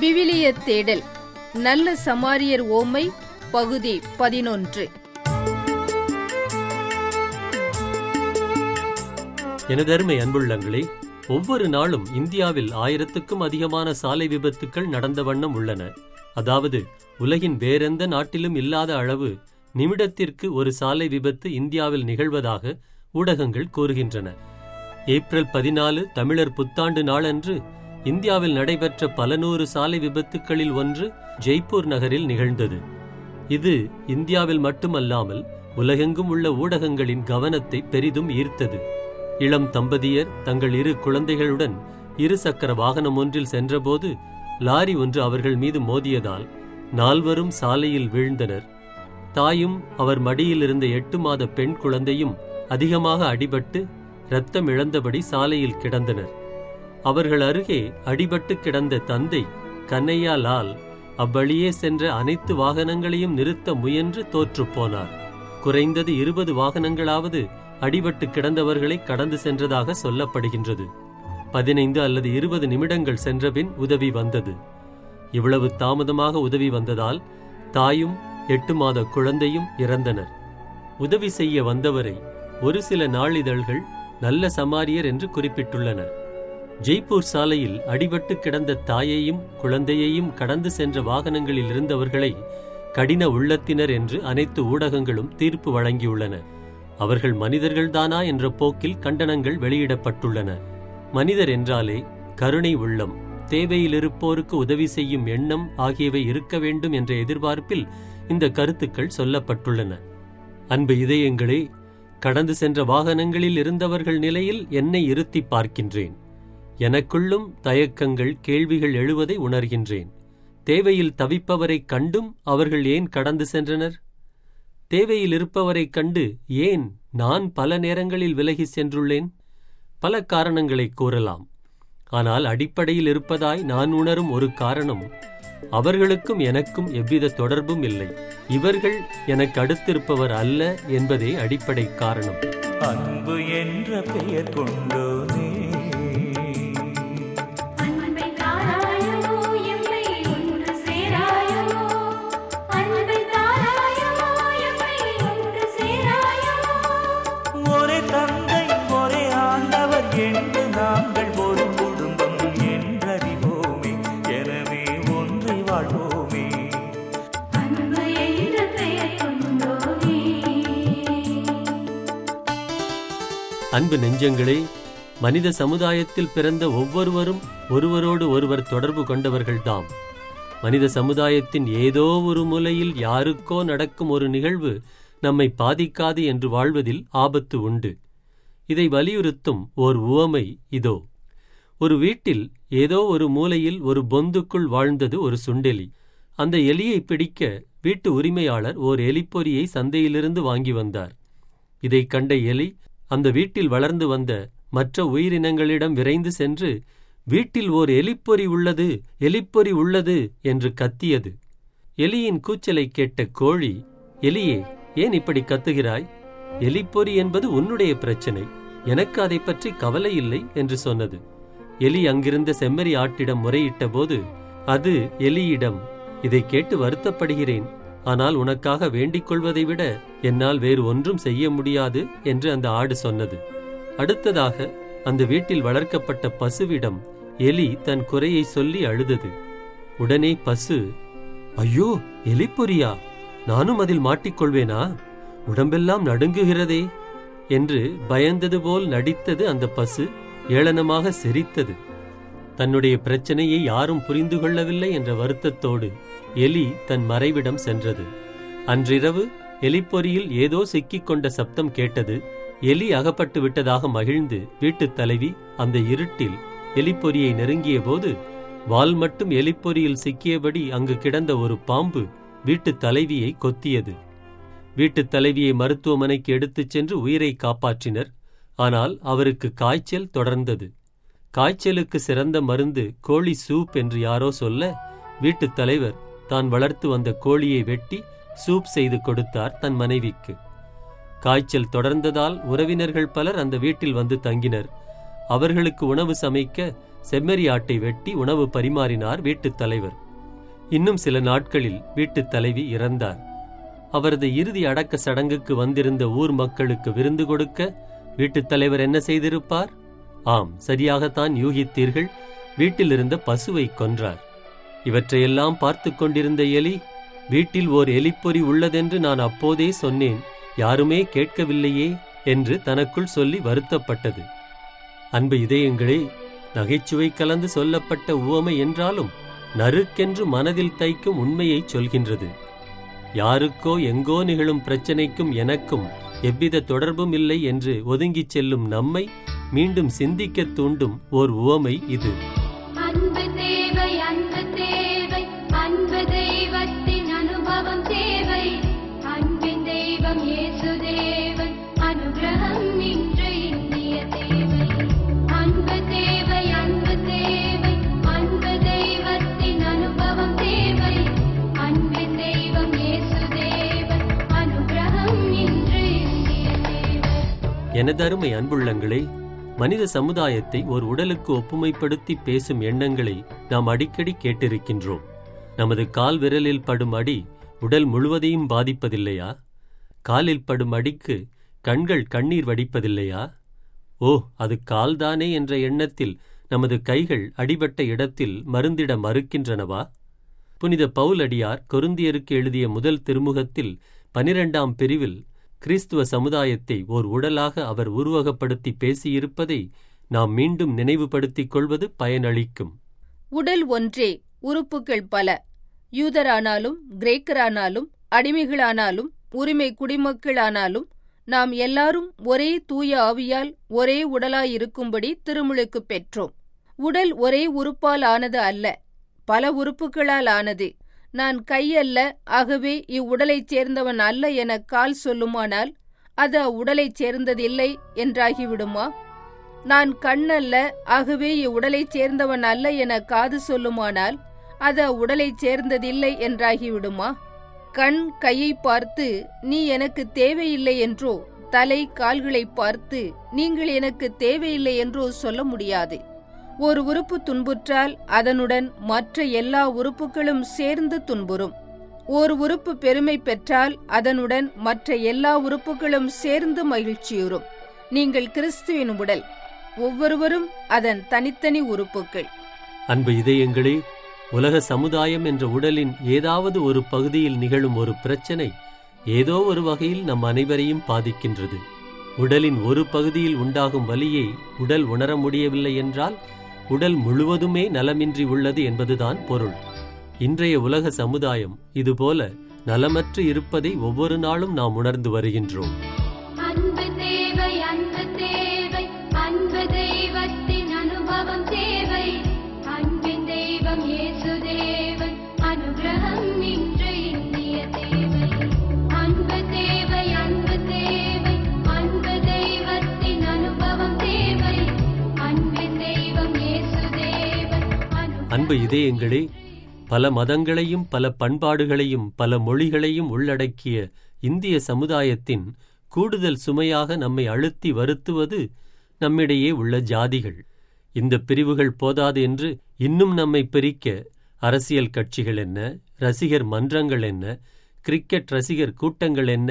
விவிலிய தேடல் நல்ல சமாரியர் ஓமை பகுதி பதினொன்று எனதருமை அன்புள்ளங்களே ஒவ்வொரு நாளும் இந்தியாவில் ஆயிரத்துக்கும் அதிகமான சாலை விபத்துக்கள் நடந்த வண்ணம் உள்ளன அதாவது உலகின் வேறெந்த நாட்டிலும் இல்லாத அளவு நிமிடத்திற்கு ஒரு சாலை விபத்து இந்தியாவில் நிகழ்வதாக ஊடகங்கள் கூறுகின்றன ஏப்ரல் பதினாலு தமிழர் புத்தாண்டு நாளன்று இந்தியாவில் நடைபெற்ற பல நூறு சாலை விபத்துக்களில் ஒன்று ஜெய்ப்பூர் நகரில் நிகழ்ந்தது இது இந்தியாவில் மட்டுமல்லாமல் உலகெங்கும் உள்ள ஊடகங்களின் கவனத்தை பெரிதும் ஈர்த்தது இளம் தம்பதியர் தங்கள் இரு குழந்தைகளுடன் இரு சக்கர வாகனம் ஒன்றில் சென்றபோது லாரி ஒன்று அவர்கள் மீது மோதியதால் நால்வரும் சாலையில் வீழ்ந்தனர் தாயும் அவர் மடியில் இருந்த எட்டு மாத பெண் குழந்தையும் அதிகமாக அடிபட்டு இரத்தம் இழந்தபடி சாலையில் கிடந்தனர் அவர்கள் அருகே அடிபட்டு கிடந்த தந்தை கண்ணையா லால் அவ்வழியே சென்ற அனைத்து வாகனங்களையும் நிறுத்த முயன்று தோற்றுப் போனார் குறைந்தது இருபது வாகனங்களாவது அடிபட்டு கிடந்தவர்களை கடந்து சென்றதாக சொல்லப்படுகின்றது பதினைந்து அல்லது இருபது நிமிடங்கள் சென்றபின் உதவி வந்தது இவ்வளவு தாமதமாக உதவி வந்ததால் தாயும் எட்டு மாத குழந்தையும் இறந்தனர் உதவி செய்ய வந்தவரை ஒரு சில நாளிதழ்கள் நல்ல சமாரியர் என்று குறிப்பிட்டுள்ளன ஜெய்ப்பூர் சாலையில் அடிபட்டு கிடந்த தாயையும் குழந்தையையும் கடந்து சென்ற வாகனங்களில் இருந்தவர்களை கடின உள்ளத்தினர் என்று அனைத்து ஊடகங்களும் தீர்ப்பு வழங்கியுள்ளன அவர்கள் மனிதர்கள்தானா என்ற போக்கில் கண்டனங்கள் வெளியிடப்பட்டுள்ளன மனிதர் என்றாலே கருணை உள்ளம் தேவையில் இருப்போருக்கு உதவி செய்யும் எண்ணம் ஆகியவை இருக்க வேண்டும் என்ற எதிர்பார்ப்பில் இந்த கருத்துக்கள் சொல்லப்பட்டுள்ளன அன்பு இதயங்களே கடந்து சென்ற வாகனங்களில் இருந்தவர்கள் நிலையில் என்னை இருத்தி பார்க்கின்றேன் எனக்குள்ளும் தயக்கங்கள் கேள்விகள் எழுவதை உணர்கின்றேன் தேவையில் தவிப்பவரைக் கண்டும் அவர்கள் ஏன் கடந்து சென்றனர் தேவையில் இருப்பவரைக் கண்டு ஏன் நான் பல நேரங்களில் விலகி சென்றுள்ளேன் பல காரணங்களை கூறலாம் ஆனால் அடிப்படையில் இருப்பதாய் நான் உணரும் ஒரு காரணம் அவர்களுக்கும் எனக்கும் எவ்வித தொடர்பும் இல்லை இவர்கள் எனக்கு அடுத்திருப்பவர் அல்ல என்பதே அடிப்படை காரணம் அன்பு என்ற பெயர் கொண்டோனே அன்பை தாராயோ எம்மை ஒன்று சேராயோ அன்பை தாராயோ எம்மை ஒன்று சேராயோ ஒரே தந்தை ஒரே ஆண்டவர் என்று நாங்கள் ஒரு குடும்பம் என்றறிவோமே எனவே ஒன்றை வாழ்வோமே அன்பு என்ற பெயர் கொண்டோனே அன்பு நெஞ்சங்களே மனித சமுதாயத்தில் பிறந்த ஒவ்வொருவரும் ஒருவரோடு ஒருவர் தொடர்பு கொண்டவர்கள்தாம் மனித சமுதாயத்தின் ஏதோ ஒரு மூலையில் யாருக்கோ நடக்கும் ஒரு நிகழ்வு நம்மை பாதிக்காது என்று வாழ்வதில் ஆபத்து உண்டு இதை வலியுறுத்தும் ஓர் உவமை இதோ ஒரு வீட்டில் ஏதோ ஒரு மூலையில் ஒரு பொந்துக்குள் வாழ்ந்தது ஒரு சுண்டெலி அந்த எலியை பிடிக்க வீட்டு உரிமையாளர் ஓர் எலிப்பொறியை சந்தையிலிருந்து வாங்கி வந்தார் இதைக் கண்ட எலி அந்த வீட்டில் வளர்ந்து வந்த மற்ற உயிரினங்களிடம் விரைந்து சென்று வீட்டில் ஓர் எலிப்பொறி உள்ளது எலிப்பொறி உள்ளது என்று கத்தியது எலியின் கூச்சலைக் கேட்ட கோழி எலியே ஏன் இப்படி கத்துகிறாய் எலிப்பொறி என்பது உன்னுடைய பிரச்சனை எனக்கு அதைப் பற்றி கவலை இல்லை என்று சொன்னது எலி அங்கிருந்த செம்மறி ஆட்டிடம் முறையிட்ட போது அது எலியிடம் இதை கேட்டு வருத்தப்படுகிறேன் ஆனால் உனக்காக வேண்டிக் கொள்வதை விட என்னால் வேறு ஒன்றும் செய்ய முடியாது என்று அந்த ஆடு சொன்னது அடுத்ததாக அந்த வீட்டில் வளர்க்கப்பட்ட பசுவிடம் எலி தன் குறையை சொல்லி அழுதது உடனே பசு ஐயோ எலிப்பொறியா நானும் அதில் மாட்டிக்கொள்வேனா உடம்பெல்லாம் நடுங்குகிறதே என்று பயந்தது போல் நடித்தது அந்த பசு ஏளனமாக சிரித்தது தன்னுடைய பிரச்சனையை யாரும் புரிந்து கொள்ளவில்லை என்ற வருத்தத்தோடு எலி தன் மறைவிடம் சென்றது அன்றிரவு எலிப்பொறியில் ஏதோ சிக்கிக் கொண்ட சப்தம் கேட்டது எலி அகப்பட்டு விட்டதாக மகிழ்ந்து வீட்டுத் தலைவி அந்த இருட்டில் எலிப்பொறியை நெருங்கிய போது வால் மட்டும் எலிப்பொறியில் சிக்கியபடி அங்கு கிடந்த ஒரு பாம்பு வீட்டுத் தலைவியை கொத்தியது வீட்டுத் தலைவியை மருத்துவமனைக்கு எடுத்துச் சென்று உயிரை காப்பாற்றினர் ஆனால் அவருக்கு காய்ச்சல் தொடர்ந்தது காய்ச்சலுக்கு சிறந்த மருந்து கோழி சூப் என்று யாரோ சொல்ல வீட்டுத் தலைவர் தான் வளர்த்து வந்த கோழியை வெட்டி சூப் செய்து கொடுத்தார் தன் மனைவிக்கு காய்ச்சல் தொடர்ந்ததால் உறவினர்கள் பலர் அந்த வீட்டில் வந்து தங்கினர் அவர்களுக்கு உணவு சமைக்க செம்மறி ஆட்டை வெட்டி உணவு பரிமாறினார் வீட்டுத் தலைவர் இன்னும் சில நாட்களில் வீட்டுத் தலைவி இறந்தார் அவரது இறுதி அடக்க சடங்குக்கு வந்திருந்த ஊர் மக்களுக்கு விருந்து கொடுக்க வீட்டுத் தலைவர் என்ன செய்திருப்பார் ஆம் சரியாகத்தான் யூகித்தீர்கள் வீட்டிலிருந்த பசுவை கொன்றார் இவற்றையெல்லாம் பார்த்து கொண்டிருந்த எலி வீட்டில் ஓர் எலிப்பொறி உள்ளதென்று நான் அப்போதே சொன்னேன் யாருமே கேட்கவில்லையே என்று தனக்குள் சொல்லி வருத்தப்பட்டது அன்பு இதயங்களே நகைச்சுவை கலந்து சொல்லப்பட்ட உவமை என்றாலும் நறுக்கென்று மனதில் தைக்கும் உண்மையை சொல்கின்றது யாருக்கோ எங்கோ நிகழும் பிரச்சனைக்கும் எனக்கும் எவ்வித தொடர்பும் இல்லை என்று ஒதுங்கிச் செல்லும் நம்மை மீண்டும் சிந்திக்கத் தூண்டும் ஓர் உவமை இது அன்பு தேவை அன்பு தேவை அன்பு தெய்வத்தின் அனுபவம் தேவை அன்பின் தெய்வம் இயேசு தேவன் அனுகிரகம் இன்று இந்திய தேவை அன்பு தேவை அன்பு தேவை அன்பு தெய்வத்தின் அனுபவம் தேவை அன்பின் தெய்வம் இயேசு தேவன் அனுகிரகம் இன்று இந்திய தேவை எனதருமை அன்புள்ளங்களே மனித சமுதாயத்தை ஒரு உடலுக்கு ஒப்புமைப்படுத்தி பேசும் எண்ணங்களை நாம் அடிக்கடி கேட்டிருக்கின்றோம் நமது கால் விரலில் படும் அடி உடல் முழுவதையும் பாதிப்பதில்லையா காலில் படும் அடிக்கு கண்கள் கண்ணீர் வடிப்பதில்லையா ஓ அது கால்தானே என்ற எண்ணத்தில் நமது கைகள் அடிபட்ட இடத்தில் மருந்திட மறுக்கின்றனவா புனித பவுலடியார் கொருந்தியருக்கு எழுதிய முதல் திருமுகத்தில் பனிரெண்டாம் பிரிவில் கிறிஸ்துவ சமுதாயத்தை ஓர் உடலாக அவர் உருவகப்படுத்தி பேசியிருப்பதை நாம் மீண்டும் நினைவுபடுத்திக் கொள்வது பயனளிக்கும் உடல் ஒன்றே உறுப்புகள் பல யூதரானாலும் கிரேக்கரானாலும் அடிமைகளானாலும் உரிமை குடிமக்களானாலும் நாம் எல்லாரும் ஒரே தூய ஆவியால் ஒரே உடலாயிருக்கும்படி திருமுழுக்கு பெற்றோம் உடல் ஒரே உறுப்பால் ஆனது அல்ல பல உறுப்புகளால் ஆனது நான் கை அல்ல ஆகவே இவ்வுடலைச் சேர்ந்தவன் அல்ல என கால் சொல்லுமானால் அது அவ்வுடலைச் சேர்ந்ததில்லை என்றாகிவிடுமா நான் கண் அல்ல ஆகவே இவ்வுடலைச் சேர்ந்தவன் அல்ல என காது சொல்லுமானால் அது அவ்வுடலைச் சேர்ந்ததில்லை என்றாகிவிடுமா கண் கையை பார்த்து நீ எனக்கு தேவையில்லை என்றோ தலை கால்களை பார்த்து நீங்கள் எனக்கு தேவையில்லை என்றோ சொல்ல முடியாது ஒரு உறுப்பு துன்புற்றால் அதனுடன் மற்ற எல்லா உறுப்புகளும் சேர்ந்து துன்புறும் ஓர் உறுப்பு பெருமை பெற்றால் அதனுடன் மற்ற எல்லா உறுப்புகளும் சேர்ந்து மகிழ்ச்சியுறும் நீங்கள் கிறிஸ்துவின் உடல் ஒவ்வொருவரும் அதன் தனித்தனி உறுப்புகள் அன்பு இதயங்களே உலக சமுதாயம் என்ற உடலின் ஏதாவது ஒரு பகுதியில் நிகழும் ஒரு பிரச்சனை ஏதோ ஒரு வகையில் நம் அனைவரையும் பாதிக்கின்றது உடலின் ஒரு பகுதியில் உண்டாகும் வலியை உடல் உணர முடியவில்லை என்றால் உடல் முழுவதுமே நலமின்றி உள்ளது என்பதுதான் பொருள் இன்றைய உலக சமுதாயம் இதுபோல நலமற்று இருப்பதை ஒவ்வொரு நாளும் நாம் உணர்ந்து வருகின்றோம் அன்பு தேவை அன்பு தேவை அன்பு தெய்வத்தின் அனுபவம் தேவை அன்பின் தெய்வம் இயேசு தேவன் அனுகிரகம் இன்று இந்திய தேவை அன்பு தேவை அன்பு தேவை அன்பு தெய்வத்தின் அனுபவம் தேவை அன்பின் தெய்வம் இயேசு தேவன் அன்பு இதயங்களே பல மதங்களையும் பல பண்பாடுகளையும் பல மொழிகளையும் உள்ளடக்கிய இந்திய சமுதாயத்தின் கூடுதல் சுமையாக நம்மை அழுத்தி வருத்துவது நம்மிடையே உள்ள ஜாதிகள் இந்த பிரிவுகள் போதாது என்று இன்னும் நம்மை பிரிக்க அரசியல் கட்சிகள் என்ன ரசிகர் மன்றங்கள் என்ன கிரிக்கெட் ரசிகர் கூட்டங்கள் என்ன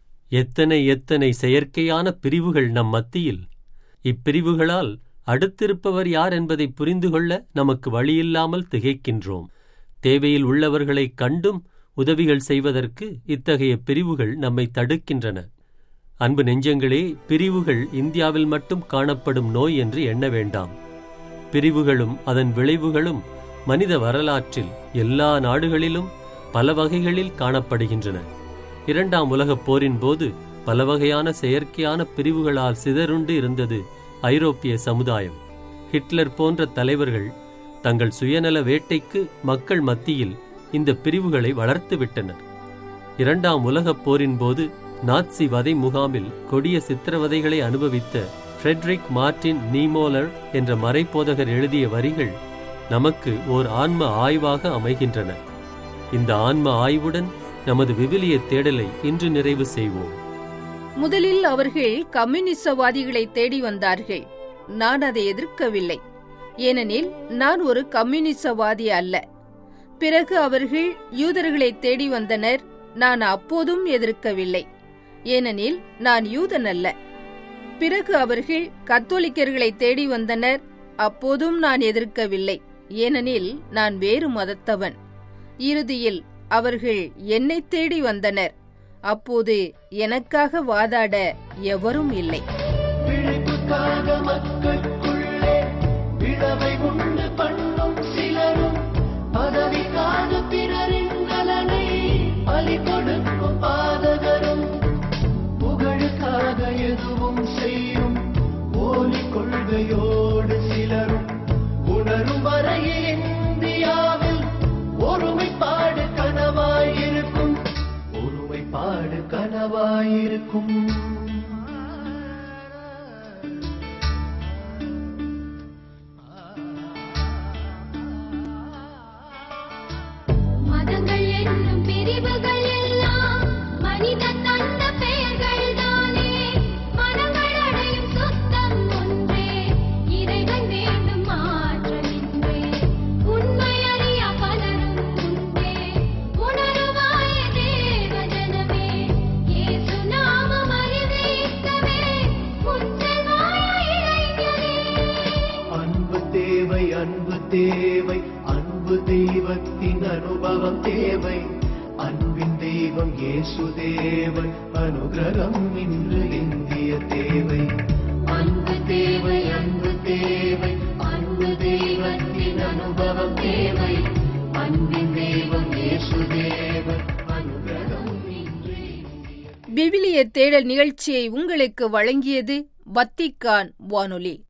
எத்தனை எத்தனை செயற்கையான பிரிவுகள் நம் மத்தியில் இப்பிரிவுகளால் அடுத்திருப்பவர் யார் என்பதை புரிந்து கொள்ள நமக்கு வழியில்லாமல் திகைக்கின்றோம் தேவையில் உள்ளவர்களைக் கண்டும் உதவிகள் செய்வதற்கு இத்தகைய பிரிவுகள் நம்மை தடுக்கின்றன அன்பு நெஞ்சங்களே பிரிவுகள் இந்தியாவில் மட்டும் காணப்படும் நோய் என்று எண்ண வேண்டாம் பிரிவுகளும் அதன் விளைவுகளும் மனித வரலாற்றில் எல்லா நாடுகளிலும் பல வகைகளில் காணப்படுகின்றன இரண்டாம் உலகப் போரின் போது பல வகையான செயற்கையான பிரிவுகளால் சிதறுண்டு இருந்தது ஐரோப்பிய சமுதாயம் ஹிட்லர் போன்ற தலைவர்கள் தங்கள் சுயநல வேட்டைக்கு மக்கள் மத்தியில் இந்த பிரிவுகளை வளர்த்துவிட்டனர் இரண்டாம் உலகப் போரின் போது நாட்சி வதை முகாமில் கொடிய சித்திரவதைகளை அனுபவித்த ஃப்ரெட்ரிக் மார்டின் நீமோலர் என்ற மறைப்போதகர் எழுதிய வரிகள் நமக்கு ஓர் ஆன்ம ஆய்வாக அமைகின்றன இந்த ஆன்ம ஆய்வுடன் நமது விவிலிய தேடலை இன்று நிறைவு செய்வோம் முதலில் அவர்கள் கம்யூனிசவாதிகளை தேடி வந்தார்கள் நான் அதை எதிர்க்கவில்லை ஏனெனில் நான் ஒரு கம்யூனிசவாதி அல்ல பிறகு அவர்கள் யூதர்களை தேடி வந்தனர் நான் அப்போதும் எதிர்க்கவில்லை ஏனெனில் நான் யூதன் அல்ல பிறகு அவர்கள் கத்தோலிக்கர்களை தேடி வந்தனர் அப்போதும் நான் எதிர்க்கவில்லை ஏனெனில் நான் வேறு மதத்தவன் இறுதியில் அவர்கள் என்னை தேடி வந்தனர் அப்போது எனக்காக வாதாட எவரும் இல்லை விழிப்புக்காக மக்களுக்குள்ளே விழவை உண்டு பண்ணும் சிலரும் பதவிக்காக பிறரின் நலனை பலி கொடுக்கும் பாதகரும் புகழுக்காக எதுவும் செய்யும் போலி கொள்கையோடு சிலரும் உணரும் வரையில் இந்தியாவில் ஒருமைப்பாடு கனவாயிருக்கும் ஒருமைப்பாடு கனவாயிருக்கும் மதங்கள் என்னும் பிரிவுகள் எல்லாம் மனிதன் தந்த பெயர்கள் தானே மனங்கள் அடையும் சுத்தம் ஒன்றே இறைவன் வேண்டும் மாற்றமின்றே உண்மை அறிய பலரும் உண்டே உணருவாய தேவ ஜனமே இயேசு நாமம் அறிவிக்கவே உச்சமாய இளைஞரே அன்பு தேவை அன்பு தேவை அன்பு தெய்வத்தின் அனுபவம் தேவை அன்பின் தெய்வம் இயேசு தேவன் அனுகிரகம் இன்று இந்திய தேவை அன்பு தேவை அன்பு தேவை அன்பு தெய்வத்தின் அனுபவம் தேவை அன்பின் தெய்வம் இயேசு தேவன் அனுகிரகம் இன்று இந்திய விவிலிய தேடல் நிகழ்ச்சியை உங்களுக்கு வழங்கியது வத்திக்கான் வானொலி